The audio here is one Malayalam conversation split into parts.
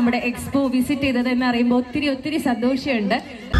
നമ്മുടെ എക്സ്പോ വിസിറ്റ് ചെയ്തത് എന്ന് അറിയുമ്പോൾ ഒത്തിരി ഒത്തിരി സന്തോഷമുണ്ട്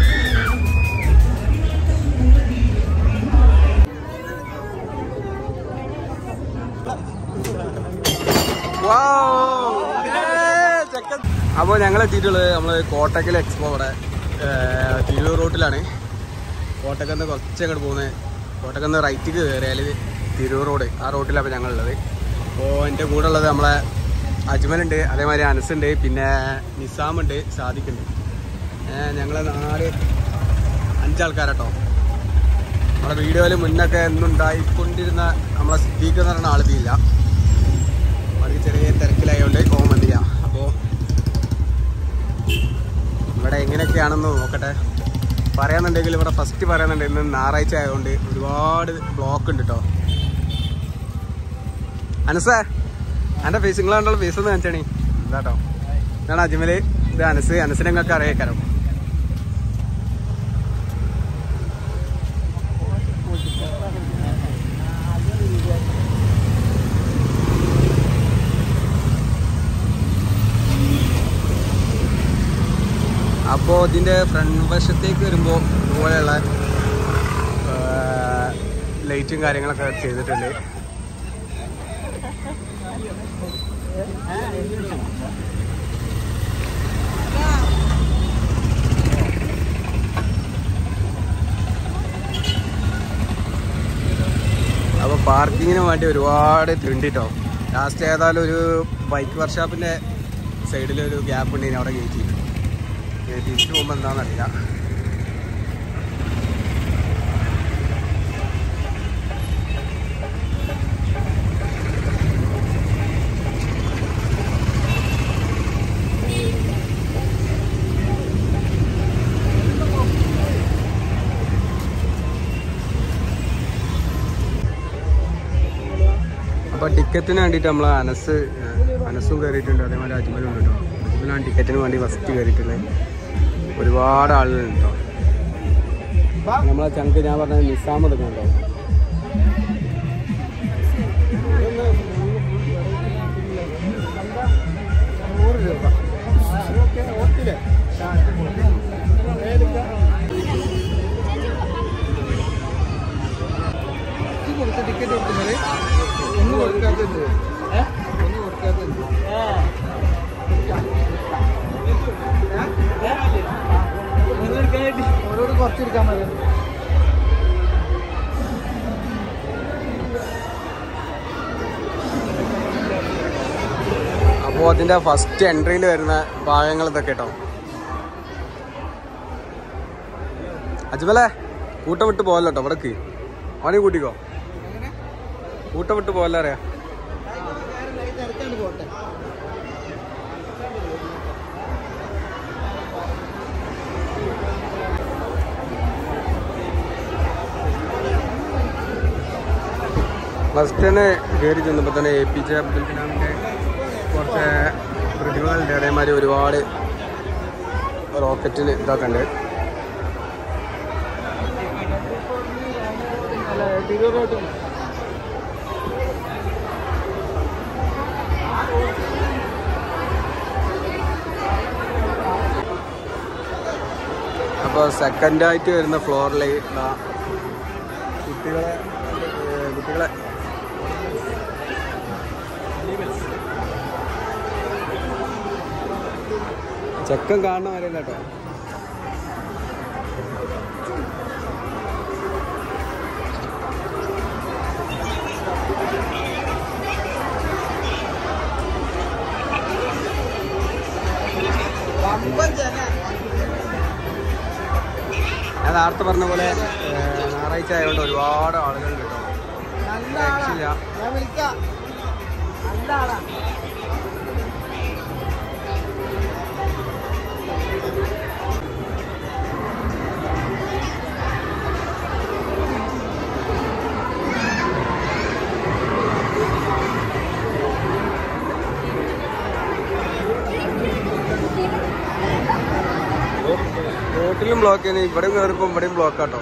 അപ്പോൾ ഞങ്ങൾ എത്തിയിട്ടുള്ളത് നമ്മൾ കോട്ടക്കൽ എക്സ്പോ അവിടെ ഏർ, തിരൂർ റോട്ടിലാണ് കോട്ടക്കന്ന് കുറച്ച് അങ്ങോട്ട് പോകുന്നത് കോട്ടക്കന്ന് റൈറ്റിക്ക് കയറിയാൽ തിരൂർ റോഡ് ആ റോട്ടിലാണ് ഇപ്പോൾ ഞങ്ങളുള്ളത് അപ്പോൾ എൻ്റെ കൂടെ ഉള്ളത് നമ്മളെ അജ്മലുണ്ട് അതേമാതിരി അനസുണ്ട് പിന്നെ നിസാമുണ്ട് സാദിഖുണ്ട് ഞങ്ങൾ നാല് അഞ്ചാൾക്കാരട്ടോ നമ്മുടെ വീഡിയോയിൽ മുന്നൊക്കെ എന്നുണ്ടായിക്കൊണ്ടിരുന്ന നമ്മളെ സിദ്ദീഖ് എന്ന് പറയുന്ന ആളില്ല അവർക്ക് ചെറിയ തിരക്കിലായതുകൊണ്ട് ഓൻ വന്നില്ല അപ്പോൾ ഇവിടെ എങ്ങനെയൊക്കെയാണെന്ന് നോക്കട്ടെ പറയാന്നുണ്ടെങ്കിൽ ഇവിടെ ഫസ്റ്റ് പറയാന്നുണ്ട് ഇന്ന് ഞായറാഴ്ച ആയതുകൊണ്ട് ഒരുപാട് ബ്ലോക്ക് ഉണ്ട് കേട്ടോ അനസേ എൻ്റെ ഫേസ് നിങ്ങൾ കണ്ടുള്ള ഫേസ് ഒന്ന് കാണിച്ചാണി ഇതാട്ടോ ഇതാണ് അജ്മല് ഇത് അനസ് അനസിനെ നിങ്ങൾക്ക് അറിയാക്കാരോ അപ്പോൾ ഇതിൻ്റെ ഫ്രണ്ട് വശത്തേക്ക് വരുമ്പോൾ ഇതുപോലെയുള്ള ലൈറ്റും കാര്യങ്ങളൊക്കെ ചെയ്തിട്ടുണ്ട് അപ്പോൾ പാർക്കിങ്ങിന് വേണ്ടി ഒരുപാട് തിണ്ടിട്ടോ ലാസ്റ്റ് ഏതായാലും ഒരു ബൈക്ക് വർക്ക്ഷോപ്പിൻ്റെ സൈഡിൽ ഒരു ഗ്യാപ്പ് ഉണ്ട് അവിടെ കയറ്റി തിരിച്ചു പോകുമ്പോൾ എന്താണെന്നറിയില്ല അപ്പോൾ ടിക്കറ്റിന് വേണ്ടിയിട്ട് നമ്മൾ അനസ് ഏഹ്, അനസും കയറിയിട്ടുണ്ട് അതേമാതിരി അജ്മലും ഉണ്ട് കേട്ടോ അജ്മലാണ് ടിക്കറ്റിന് വേണ്ടി ഫസ്റ്റ് കയറിയിട്ടുള്ളത് ഒരുപാട് ആളുകളുണ്ട് കേട്ടോ നമ്മളെ ചങ്ക് ഞാൻ പറഞ്ഞ നിസാം എടുക്കുന്നുണ്ടോ ടിക്കറ്റ് കൊടുക്കുന്നത് ഒന്ന് കൊടുക്കാത്തത് ഒന്ന് കൊടുക്കാത്തത് ഓരോട് കുറച്ചെടുക്കാൻ മതി അപ്പോൾ അതിൻ്റെ ഫസ്റ്റ് എൻട്രിയിൽ വരുന്ന ഭാഗങ്ങൾ ഇതൊക്കെ കേട്ടോ അജ്മലേ കൂട്ടം വിട്ട് പോകല്ലോ കേട്ടോ ഇവിടേക്ക് അവനെ കൂട്ടിക്കോ കൂട്ടം വിട്ട് പോകല്ലോ അറിയാം തിരക്കാണ്ട് പോട്ടെ ഫസ്റ്റ് തന്നെ കയറി ചെന്നപ്പോൾ തന്നെ എ പി ജെ അബ്ദുൽ കലാമിൻ്റെ കുറച്ച് പ്രതിമകളുണ്ട് അതേമാതിരി ഒരുപാട് റോക്കറ്റിന് ഇതൊക്കെ ഉണ്ട് അല്ല തിരൂരോട്ട് അപ്പോൾ സെക്കൻഡായിട്ട് വരുന്ന ഫ്ലോറിൽ കുട്ടികളെ ഏർ കുട്ടികളെ ചെക്കൻ കാണുന്ന വരെയല്ല കേട്ടോ ഞാൻ നേരത്തെ പറഞ്ഞ പോലെ ഏർ ഞായറാഴ്ച ആയതുകൊണ്ട് ഒരുപാട് ആളുകൾ കേട്ടോ നല്ല രക്ഷയില്ല. ആളാ ഞാൻ വിളിക്കാം നല്ല ആളാ റോട്ടിലും ബ്ലോക്ക് ചെയ്യുന്നു ഇവിടെ കയറിപ്പോ ഇവിടെയും ബ്ലോക്ക് ആട്ടോ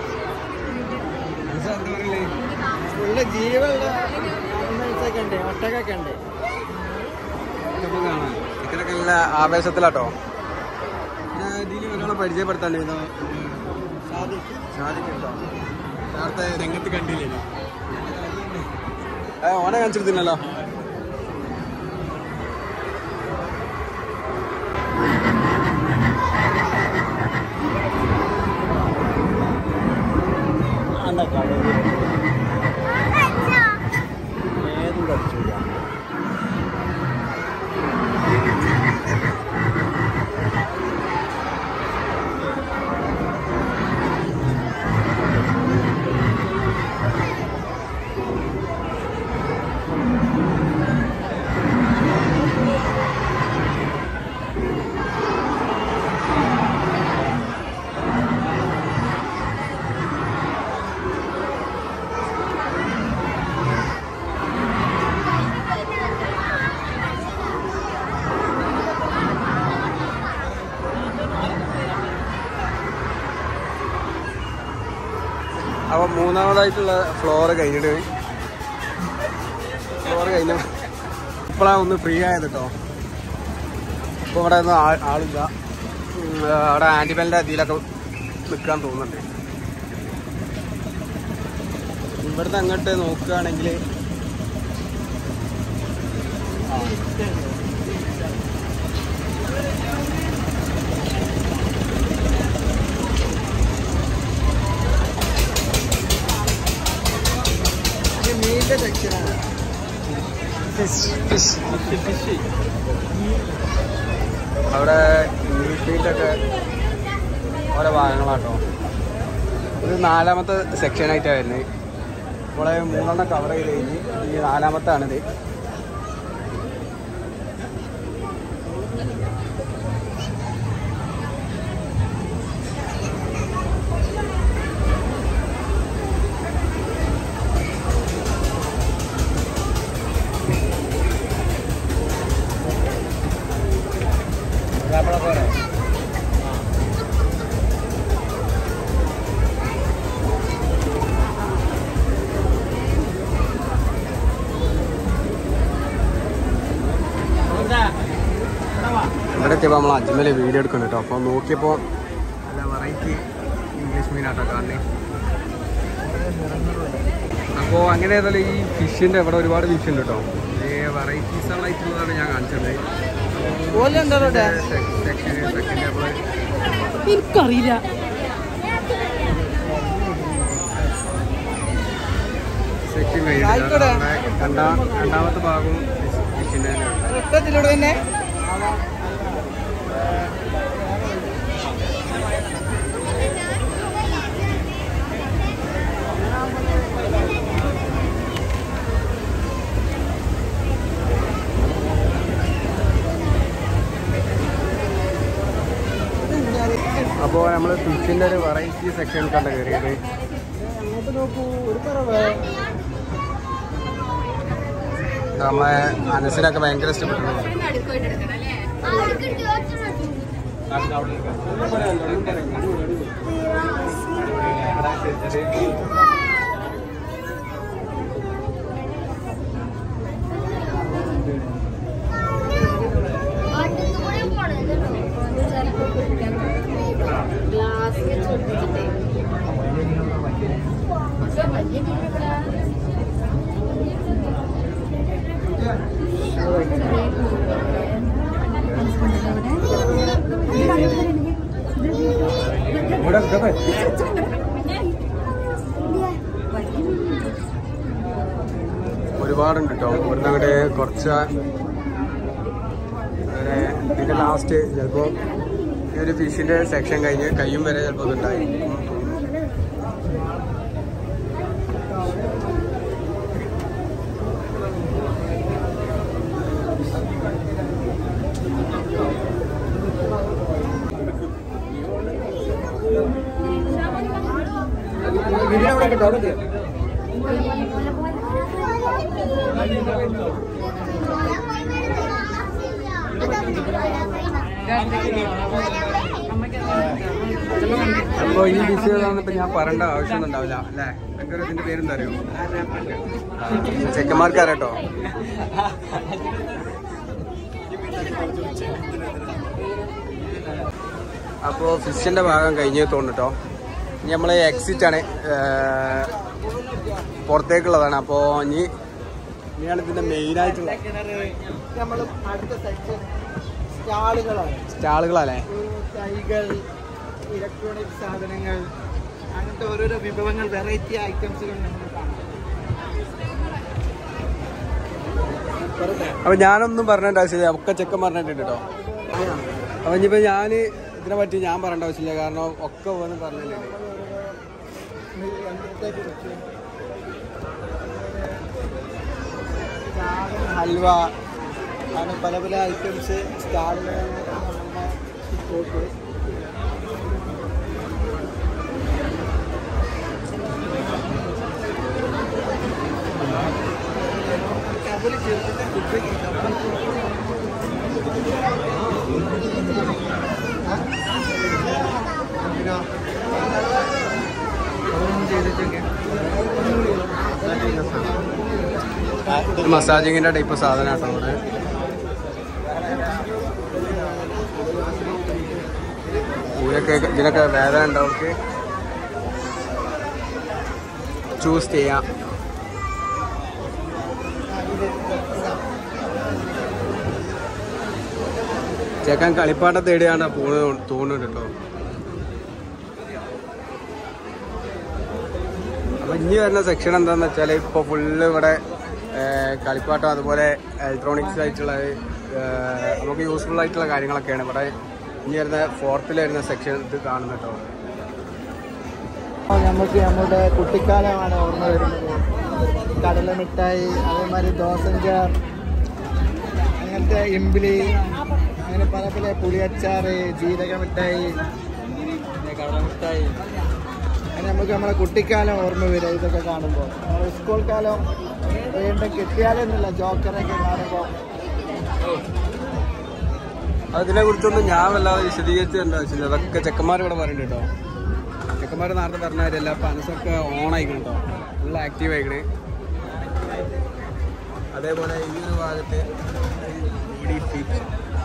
ഫുള്ള് ജീവുള്ള ഒക്കെ ഉണ്ട് ഒട്ടകൊക്കെ ഉണ്ട് കാണാം ചിക്കനൊക്കെ നല്ല ആവേശത്തിലാട്ടോ പിന്നെ ഇതിൽ ഒരാളെ പരിചയപ്പെടുത്താണ്ടിരുന്നു ഷാദിക്കുണ്ടോ നേരത്തെ രംഗത്ത് കണ്ടില്ലേ ഏ ഓനെ കാണിച്ചിരുന്നില്ലല്ലോ ഏതും കടിച്ചില്ല അപ്പൊ മൂന്നാമതായിട്ടുള്ള ഫ്ലോർ കഴിഞ്ഞിട്ട് ഫ്ലോർ കഴിഞ്ഞു ഇപ്പോഴാണ് ഒന്ന് ഫ്രീ ആയത് കേട്ടോ ഇപ്പൊ ഇവിടെ ഒന്നും ആ- ആളില്ല ഉം, അവിടെ ആന്റിമലിന്റെ അതിലൊക്കെ നിൽക്കാൻ തോന്നുന്നുണ്ട് ഇവിടുന്ന് അങ്ങോട്ട് നോക്കുകയാണെങ്കിൽ മീനിന്റെ സെക്ഷനാണ് അവിടെ ഇംഗ്ലീഷ് മീറ്റൊക്കെ ഓരോ ഭാഗങ്ങളാട്ടോ ഇത് നാലാമത്തെ സെക്ഷനായിട്ടാണ് വരുന്നത് ഇവിടെ മൂന്നെണ്ണം കവർ ചെയ്ത് കഴിഞ്ഞ് ഈ നാലാമത്താണിത് ഇവിടെ എത്തിയപ്പോൾ നമ്മൾ അജ്മല് വീഡിയോ എടുക്കുന്നുണ്ട് കേട്ടോ അപ്പോൾ നോക്കിയപ്പോൾ നല്ല വെറൈറ്റി ഇംഗ്ലീഷ് മീനാട്ടോ കാണുന്നത് അപ്പോൾ അങ്ങനെ ഏതായാലും ഈ ഫിഷിൻ്റെ ഇവിടെ ഒരുപാട് ഫിഷ് ഉണ്ട് കേട്ടോ ഈ വെറൈറ്റീസ് ആയിട്ടുള്ളതാണ് ഞാൻ കാണിച്ചത് ഓലെന്താ ഇവിടെ സെക്ഷൻ സെക്കൻഡ് ടേബിൾ എനിക്കറിയില്ല സെക്ഷൻ ആയിക്കോട്ടെ. കഴിഞ്ഞിട്ട് രണ്ടാം രണ്ടാമത്തെ ഭാഗവും ഫിഷിൻ്റെ തന്നെയാണ് ഒറ്റത്തിലൂടെ തന്നെ അപ്പോൾ നമ്മൾ ഫിഷിൻ്റെ ഒരു വെറൈറ്റി സെക്ഷൻ കണ്ട കയറിയത് അങ്ങോട്ട് നോക്കൂ ഒരു കുറവ് നമ്മളെ മനസ്സിനൊക്കെ ഭയങ്കര ഇഷ്ടപ്പെട്ടിട്ടുണ്ട് ഗ്ലാസ് വെച്ച് കൊടുത്തിട്ടേ ഒരുപാടുണ്ട് കേട്ടോ ഇവിടുന്ന് അങ്ങോട്ട് കുറച്ച് അങ്ങനെ ഇതിന്റെ ലാസ്റ്റ് ചിലപ്പോൾ ഈ ഒരു ഫിഷിന്റെ സെക്ഷൻ കഴിഞ്ഞ് കയ്യും വരെ ചിലപ്പോൾ ഇതുണ്ടായി വീടിനവിടെ കിട്ടും അവിടെ കിട്ടും. അപ്പോൾ ഈ ഫിഷ് ഏതാണെന്നിപ്പോൾ ഞാൻ പറയേണ്ട ആവശ്യമൊന്നും ഉണ്ടാവില്ല അല്ലേ എന്തൊരു ഇതിന്റെ പേരെന്താ അറിയോ ചെക്കന്മാർക്ക് അറിയാട്ടോ അപ്പോൾ ഫിഷിന്റെ ഭാഗം കഴിഞ്ഞ് തോന്നിട്ടോ ഇനി നമ്മൾ എക്സിറ്റ് ആണ് ഏർ, പുറത്തേക്കുള്ളതാണ് അപ്പോൾ ഇനി ഇനിയാണ് ഇതിന്റെ മെയിൻ ആയിട്ടുള്ള നമ്മൾ അടുത്ത സെക്ഷൻ സ്റ്റാളുകളാണ് സ്റ്റാളുകളല്ലേ തൈകൾ ഇലക്ട്രോണിക് സാധനങ്ങൾ അങ്ങനത്തെ ഓരോരോ വിഭവങ്ങൾ വെറൈറ്റി ഐറ്റംസുകൾ നമ്മൾ കാണാം അപ്പൊ ഞാനൊന്നും പറഞ്ഞിട്ട് ആവശ്യമില്ല ഒക്കെ ചെക്കൻ പറഞ്ഞിട്ടുണ്ട് കേട്ടോ അപ്പൊ ഇനിയിപ്പോ ഞാൻ ഇതിനെ പറ്റി ഞാൻ പറയേണ്ട ആവശ്യമില്ല കാരണം ഒക്കെ വന്ന് പറഞ്ഞിട്ടുണ്ട് ഹൽവ അങ്ങനെ പല പല ഐറ്റംസ് സ്റ്റാളുകളാണ് നമ്മുടെ ഷോപ്പ് കബലി ചേർത്തിട്ട് മസാജിങ്ങിന്റെ ടൈപ്പ് സാധനം കേട്ടോ അവിടെ ഇതിനൊക്കെ ഇതിനൊക്കെ വേദന ഉണ്ടോ അവർക്ക് ചൂസ് ചെയ്യാം ചേക്കൻ കളിപ്പാട്ട തേടിയാണ് പോകുന്നത് തോന്നുന്നുണ്ട് കേട്ടോ അപ്പൊ ഇനി വരുന്ന സെക്ഷൻ എന്താന്ന് വെച്ചാല് ഇപ്പൊ ഫുള്ള് ഇവിടെ ഏർ, കളിപ്പാട്ടം അതുപോലെ ഇലക്ട്രോണിക്സ് ആയിട്ടുള്ള ഏർ, നമുക്ക് യൂസ്ഫുൾ ആയിട്ടുള്ള കാര്യങ്ങളൊക്കെയാണ് ഇവിടെ ഇനി വരുന്ന ഫോർത്തിൽ വരുന്ന സെക്ഷൻ ഇത് കാണുന്നത് കേട്ടോ നമുക്ക് നമ്മുടെ കുട്ടിക്കാലമാണ് ഓർമ്മ വരുന്നത് കടല മിഠായി അതേമാതിരി ദോസഞ്ചാർ അങ്ങനത്തെ ഇമ്പിളി അങ്ങനെ പല പല പുളിയച്ചാറ് ജീരക മിഠായി പിന്നെ കടല മിഠായി അങ്ങനെ നമുക്ക് നമ്മളെ കുട്ടിക്കാലം ഓർമ്മ വരും ഇതൊക്കെ കാണുമ്പോൾ നമ്മൾ സ്കൂൾ കാലം വേണ്ട കിട്ടിയാലെന്നില്ല ജോക്കറൊക്കെ കാണുമ്പോൾ അതിനെ കുറിച്ചൊന്നും ഞാൻ വല്ലാതെ വിശദീകരിച്ച് തരേണ്ട ആവശ്യമില്ല അതൊക്കെ ചെക്കന്മാർ ഇവിടെ പറയുന്നുണ്ട് കേട്ടോ ചെക്കന്മാർ നേരത്തെ പറഞ്ഞ കാര്യമല്ല പനസൊക്കെ ഓൺ ആയിക്കണം കേട്ടോ ഫുൾ ആക്റ്റീവ് ആയിക്കണ് അതേപോലെ ഈ ഒരു ഭാഗത്ത് ബീഡി ഫീറ്റ്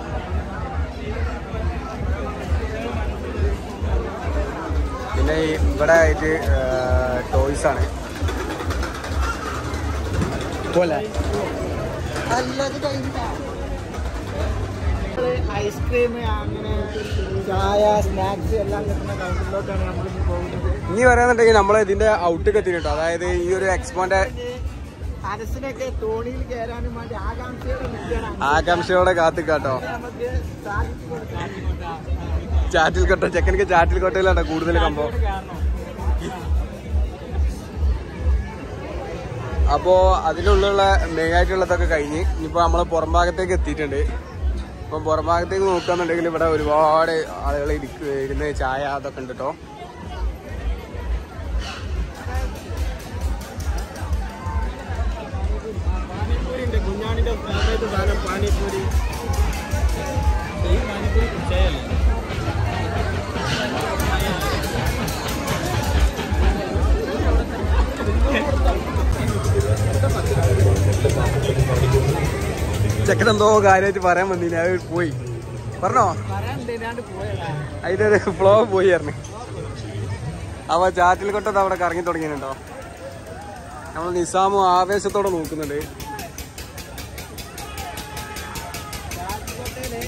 പിന്നെ ഈ ഇവിടെ ആയിട്ട് ടോയ്സ് ആണ് പോലെ ഐസ്ക്രീം അങ്ങനെ ചായ സ്നാക്സ് എല്ലാം കിട്ടുന്ന കൗണ്ടറിലോട്ടാണ് നമ്മളിപ്പോൾ പോകുന്നത് ഇനി പറയാന്നുണ്ടെങ്കിൽ നമ്മൾ ഇതിന്റെ ഔട്ട് എത്തിട്ടോ അതായത് ഈ ഒരു എക്സ്പോന്റെ മനസ്സിനൊക്കെ തോണിയിൽ കയറാനും വേണ്ടി ആകാംക്ഷയോടെ നിൽക്കണം ആകാംക്ഷയോടെ കാത്തിക്കാട്ടോ നമുക്ക് സാധിച്ചു കൊടുക്കാം ചാറ്റിൽ കൊട്ട ചെക്കനിക്ക് ചാറ്റിൽ കൊട്ടയിലാണ് കൂടുതൽ കമ്പം അപ്പോ അതിലുള്ള മെയിൻ ആയിട്ടുള്ളതൊക്കെ കഴിഞ്ഞ് ഇനിയിപ്പോ നമ്മള് പുറം ഭാഗത്തേക്ക് എത്തിയിട്ടുണ്ട് ഇപ്പം പുറം ഭാഗത്തേക്ക് നോക്കുകയാണെന്നുണ്ടെങ്കിൽ ഇവിടെ ഒരുപാട് ആളുകൾ ഇരിക്ക ഇരുന്ന് ചായ അതൊക്കെ ഉണ്ട് കേട്ടോ പാനിപ്പൂരി ഉണ്ട് കുഞ്ഞാണിന്റെ ഫേവറേറ്റ് സാധനം പാനിപ്പൂരി ഈ പാനിപ്പൂരി കുച്ചയല്ലേ ചെക്കൻ എന്തോ കാര്യമായിട്ട് പറയാൻ വന്നിന് അത് പോയി പറഞ്ഞോ പറയാനുണ്ട് ഇല്ലാണ്ട് പോയതാ അതിന്റെ ഒരു ഫ്ലോ പോയി പറഞ്ഞു അപ്പൊ ചാറ്റിൽ കൊട്ടത് അവിടെ കറങ്ങി തുടങ്ങിയിട്ടുണ്ടോ നമ്മൾ നിസാമും ആവേശത്തോടെ നോക്കുന്നുണ്ട് കാട്ടിക്കോട്ടയില്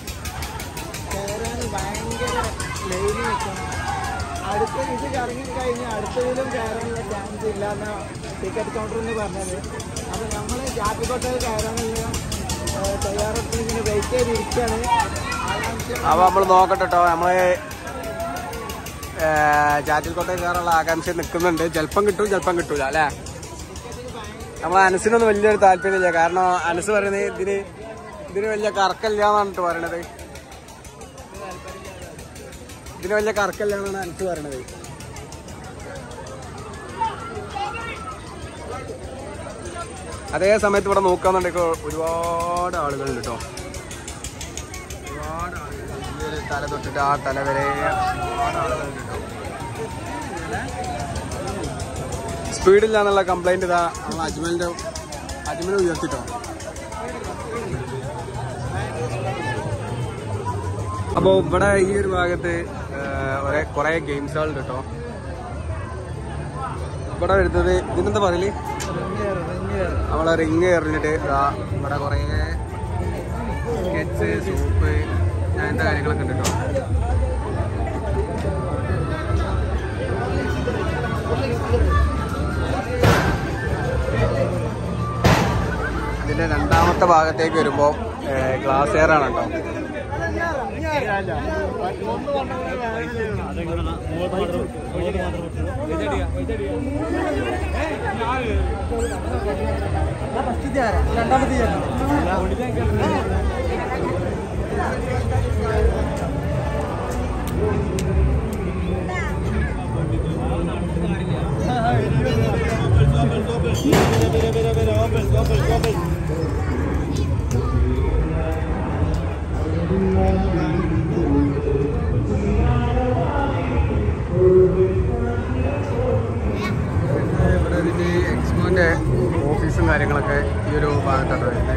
കയറാൻ ഭയങ്കര ലൈനിൽ നിൽക്കണം അടുത്ത ഇത് കറങ്ങി കഴിഞ്ഞാൽ അടുത്തതിലും കയറാനുള്ള ചാൻസ് ഇല്ല എന്നാ ടിക്കറ്റ് കൗണ്ടറിൽ നിന്ന് പറഞ്ഞത് അപ്പോൾ നമ്മൾ കാട്ടിക്കോട്ടയിൽ കയറാനുള്ള ഏഹ്, തയ്യാറെടുപ്പിന് ഇങ്ങനെ വെയിറ്റ് ചെയ്തിരിക്കുകയാണ് ആകാംക്ഷ അപ്പൊ നമ്മൾ നോക്കട്ടെ കേട്ടോ നമ്മള് ചാറ്റിൽ കോട്ടയിൽ കയറാനുള്ള ആകാംക്ഷ നിൽക്കുന്നുണ്ട് ചിലപ്പം കിട്ടും ചിലപ്പം കിട്ടൂല അല്ലേ നമ്മളെ അനസിനൊന്നും വലിയൊരു താല്പര്യമില്ല കാരണം അനസ് പറയുന്നത് ഇതിന് ഇതിന് വലിയ കറക്കല്ല എന്നാണ് പറയണത് ഇതിന് വലിയ കറക്കല്ല എന്നാണ് അനസ് പറയണത് അതേ സമയത്ത് ഇവിടെ നോക്കാന്നുണ്ടെങ്കിൽ ഒരുപാട് ആളുകളുണ്ട് കേട്ടോ ഒരുപാട് ആളുകൾ ഈ ഒരു തല തൊട്ടിട്ട് ആ തല വരെ ഒരുപാട് ആളുകളുണ്ട് കേട്ടോ സ്പീഡില്ല എന്നുള്ള കംപ്ലൈന്റ് ഇതാ നമ്മൾ അജ്മലിന്റെ അജ്മൽ ഉയർത്തിട്ടോ അപ്പോൾ ഇവിടെ ഈ ഒരു ഭാഗത്ത് ഒരേ കുറേ ഗെയിംസുകൾ ഉണ്ട് കേട്ടോ ഇവിടെ വരുന്നത് ഇതിനെന്താ പറയല് നമ്മളെ റിങ് എറിഞ്ഞിട്ട് ദാ ഇവിടെ കുറേ സ്കെച്ച് സൂപ്പ് അങ്ങനത്തെ കാര്യങ്ങളൊക്കെ ഉണ്ട് കേട്ടോ ഇതിന്റെ രണ്ടാമത്തെ ഭാഗത്തേക്ക് വരുമ്പോൾ ഗ്ലാസ് എയർ ആണ് കേട്ടോ ഇവിടെ ഇതിന്റെ എക്സ്പോന്റെ ഓഫീസും കാര്യങ്ങളൊക്കെ ഈ ഒരു ഭാഗത്താണ് വരുന്നത്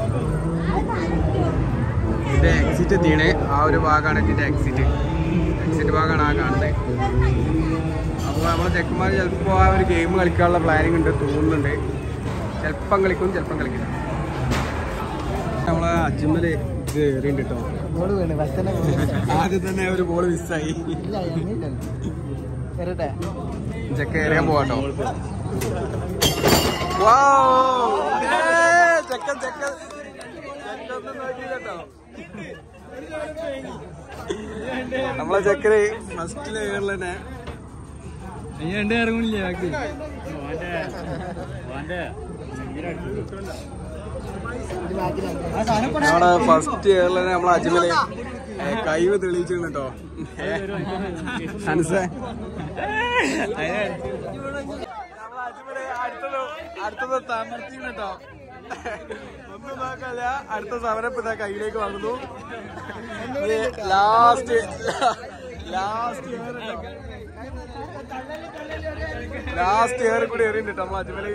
ഇതിന്റെ എക്സിറ്റ് എത്തിയാണ് ആ ഒരു ഭാഗമാണ് ഇതിന്റെ എക്സിറ്റ് എക്സിറ്റ് ഭാഗമാണ് ആ കാണുന്നത് അപ്പോൾ നമ്മളെ ചെക്കന്മാർ ചിലപ്പോൾ ആ ഒരു ഗെയിം കളിക്കാനുള്ള പ്ലാനിങ് ഉണ്ട് തോന്നുന്നുണ്ട് ചിലപ്പം കളിക്കും ചിലപ്പം കളിക്കില്ല നമ്മളെ അജ്മല് ഇത് കയറിയുണ്ട് കേട്ടോ ബോള് വീണ് ഫസ്റ്റ് തന്നെ ആദ്യം തന്നെ ഒരു ബോൾ മിസ്സായി ഇല്ല എണ്ണിയില്ലല്ലോ വരട്ടെ ചെക്ക എറിയാൻ പോവാട്ടോ Wow! ഏയ്! ചെക്കൻ ചെക്കൻ ചെക്കൊന്നും നോക്കിയില്ലട്ടോ നമ്മളെ ചെക്കന് ഫസ്റ്റിലെ കയറിൽ തന്നെ നമ്മുടെ ഫസ്റ്റ് ഇയറിൽ തന്നെ നമ്മളെ അജ്മല് ഏ, കഴിവ് തെളിയിച്ചിരുന്നു കേട്ടോ മനസ്സിലായി അടുത്തത് തമർത്തിയാണ് കേട്ടോ ഒന്നും നോക്കല്ല അടുത്ത സമരം ഇതാ കയ്യിലേക്ക് വന്നു last last year last year കൂടി എറിയുന്നുണ്ട് കേട്ടോ നമ്മൾ അജ്മല്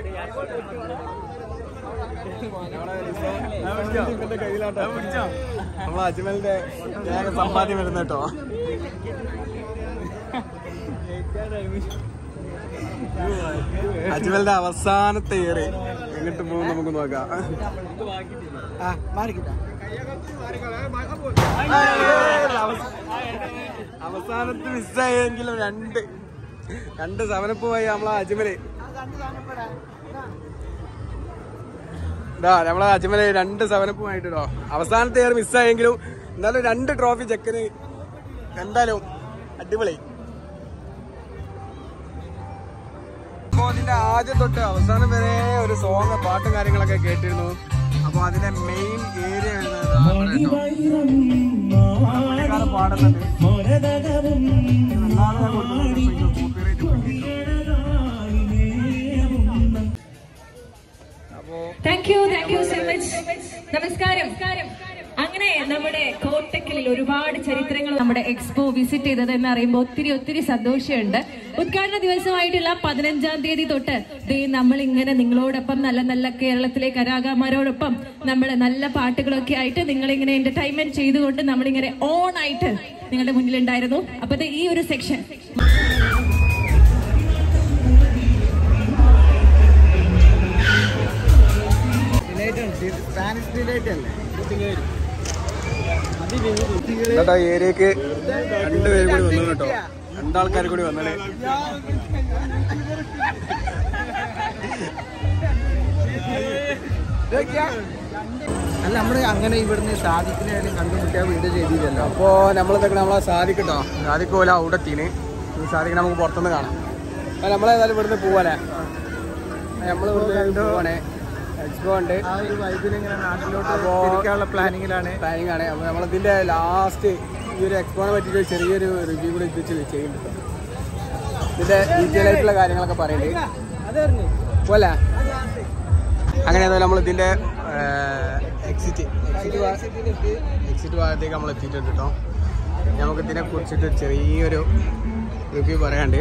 നമ്മളെ അജ്മലിന്റെ വേഗം സമ്പാദ്യം വരുന്ന കേട്ടോ അജ്മലിന്റെ അവസാനത്തെ ഏറ് എങ്ങോട്ട് പോകും നമുക്ക് നോക്കാം ആ മാറിക്കിട്ടാ അവസാനത്ത് മിസ്സായെങ്കിലും രണ്ട് രണ്ട് സമനപ്പുമായി നമ്മളെ അജ്മല് ഇതാ നമ്മളെ അജ്മല് രണ്ട് സമനപ്പുമായിട്ടോ അവസാനത്തെ ഏറ് മിസ്സായെങ്കിലും എന്നാലും രണ്ട് ട്രോഫി ചെക്കന് എന്തായാലും അടിപൊളി അപ്പോ അതിന്റെ ആദ്യം തൊട്ട് അവസാനം വരെ ഒരു സോങ് പാട്ടും കാര്യങ്ങളൊക്കെ കേട്ടിരുന്നു അപ്പൊ അതിന്റെ മെയിൻ ഏരിയ വരുന്നത് ദാ ഇവിടെ കേട്ടോ. പുള്ളിക്കാരൻ പാടുന്നുണ്ട് അല്ലാതെ ഞാൻ കൊടുക്കുന്നത് ഭയങ്കര copyright പോയി. അപ്പോ thank you thank you so much നമസ്കാരം അങ്ങനെ നമ്മുടെ കോട്ടക്കലിൽ ഒരുപാട് ചരിത്രങ്ങൾ നമ്മുടെ എക്സ്പോ വിസിറ്റ് ചെയ്തത് എന്ന് അറിയുമ്പോൾ ഒത്തിരി ഒത്തിരി സന്തോഷമുണ്ട് ഉദ്ഘാടന ദിവസമായിട്ടുള്ള പതിനഞ്ചാം തീയതി തൊട്ട് ദേ നമ്മൾ ഇങ്ങനെ നിങ്ങളോടൊപ്പം നല്ല നല്ല കേരളത്തിലെ കലാകാരന്മാരോടൊപ്പം നമ്മൾ നല്ല പാട്ടുകളൊക്കെ ആയിട്ട് നിങ്ങളിങ്ങനെ എന്റർടൈൻമെന്റ് ചെയ്തുകൊണ്ട് നമ്മളിങ്ങനെ ഓൺ ആയിട്ട് നിങ്ങളുടെ മുന്നിലുണ്ടായിരുന്നു അപ്പൊ ദേ ഈ ഒരു സെക്ഷൻ ഡിലൈറ്റ് സ്പാനിഷ് ഡിലൈറ്റ് അല്ലേ എന്നിട്ട് ആ ഏരിയക്ക് രണ്ടുപേരും കൂടി വന്നു കേട്ടോ രണ്ടാൾക്കാർ കൂടി വന്നത് അല്ല നമ്മള് അങ്ങനെ ഇവിടുന്ന് സാധിക്കുന്ന കണ്ടുമുട്ടിയ വീട് ചെയ്തില്ലല്ലോ അപ്പോ നമ്മളിതൊക്കെ നമ്മളെ സാധിക്കട്ടോ സാധിക്കൂല അവിടെ എത്തീന് സാധിക്കണം നമുക്ക് പുറത്തുനിന്ന് കാണാം അപ്പൊ നമ്മളേതായാലും ഇവിടുന്ന് പോവാലേ നമ്മൾ ഇവിടുന്ന് പോവാണേ എക്സ്പോ ഉണ്ട് ആ ഒരു വൈബിൽ ഇങ്ങനെ നാട്ടിലോട്ട് അപ്പോ- തിരിക്കാനുള്ള പ്ലാനിങ്ങിലാണ് പ്ലാനിങ് ആണ് അപ്പോൾ നമ്മളിതിന്റെ ലാസ്റ്റ് ഈ ഒരു എക്സ്പോനെ പറ്റിയിട്ട് ഒരു ചെറിയൊരു റിവ്യൂ കൂടി എത്തിച്ച് ചെയ്യുന്നുണ്ട് ഇതിന്റെ ഡീറ്റെയിൽ ആയിട്ടുള്ള കാര്യങ്ങളൊക്കെ പറയുന്നുണ്ട് പോലെ അങ്ങനെ ഏതായാലും നമ്മൾ ഇതിന്റെ എക്സിറ്റ് എക്സിറ്റ് എക്സിറ്റ് ഭാഗത്തേക്ക് നമ്മൾ എത്തിയിട്ടുണ്ട് കേട്ടോ നമുക്ക് ഇതിനെ കുറിച്ചിട്ട് ഒരു ചെറിയൊരു റിവ്യൂ പറയാണ്ട്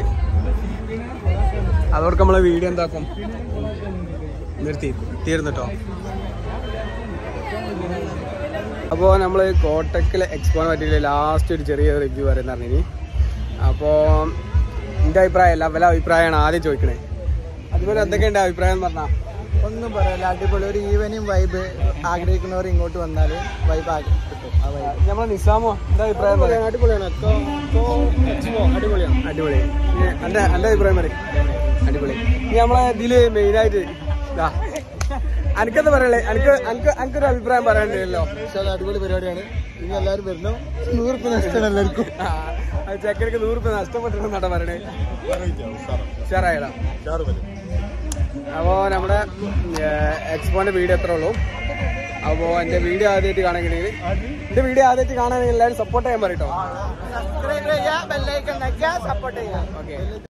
അതോടെ നമ്മളെ വീഡിയോ എന്താക്കും നിർത്തി തീർന്നു കേട്ടോ അപ്പോൾ നമ്മൾ കോട്ടക്കിലെ എക്സ്പോനെ പറ്റിയിട്ട് ലാസ്റ്റ് ഒരു ചെറിയ റിവ്യൂ പറയുന്നതാണ് ഇനി അപ്പോൾ എൻ്റെ അഭിപ്രായം അല്ല വല്ല അഭിപ്രായമാണ് ആദ്യം ചോദിക്കണേ അതുപോലെ എന്തൊക്കെയുണ്ട് അഭിപ്രായം എന്ന് പറഞ്ഞാൽ ഒന്നും പറയല്ല അടിപൊളി ഒരു ഈവനിങ് വൈബ് ആഗ്രഹിക്കുന്നവർ ഇങ്ങോട്ട് വന്നാൽ വൈബ് കിട്ടും ആ വൈബ് നമ്മളെ നിസാമോ എന്താ അഭിപ്രായം പറയാം അടിപൊളിയാണ് അടിപൊളിയാണ് അടിപൊളി ഇനി എൻ്റെ എൻ്റെ അഭിപ്രായം പറയും അടിപൊളി ഇനി നമ്മളെ ഇതില് മെയിനായിട്ട് ഇതാ അനക്കെന്താ പറയല്ലേ അനക്ക് അനക്ക് അനക്കൊരു അഭിപ്രായം പറയാനുണ്ടല്ലോ പക്ഷെ അത് അടിപൊളി പരിപാടിയാണ് ഇനി എല്ലാവരും വരുന്നു നൂറുപ്പ് നഷ്ടമാണ് എല്ലാവർക്കും ആ, അത് ചെക്കനക്ക് നൂറ് രൂപ നഷ്ടപ്പെട്ടിട്ടുണ്ടെന്നാ പറയണേ ഉഷാറായടാ അപ്പോൾ നമ്മുടെ എക്സ്പോന്റെ വീഡിയോ എത്ര ഉള്ളൂ അപ്പോൾ എൻ്റെ വീഡിയോ ആദ്യമായിട്ട് കാണണമെങ്കിൽ എൻ്റെ വീഡിയോ ആദ്യമായിട്ട് കാണാനെങ്കിൽ എല്ലാവരും സപ്പോർട്ട് ചെയ്യാൻ പറയട്ടോ സബ്സ്ക്രൈബ് ചെയ്യുക ബെല്ലൈക്കൺ സപ്പോർട്ട് ചെയ്യുക ഓക്കെ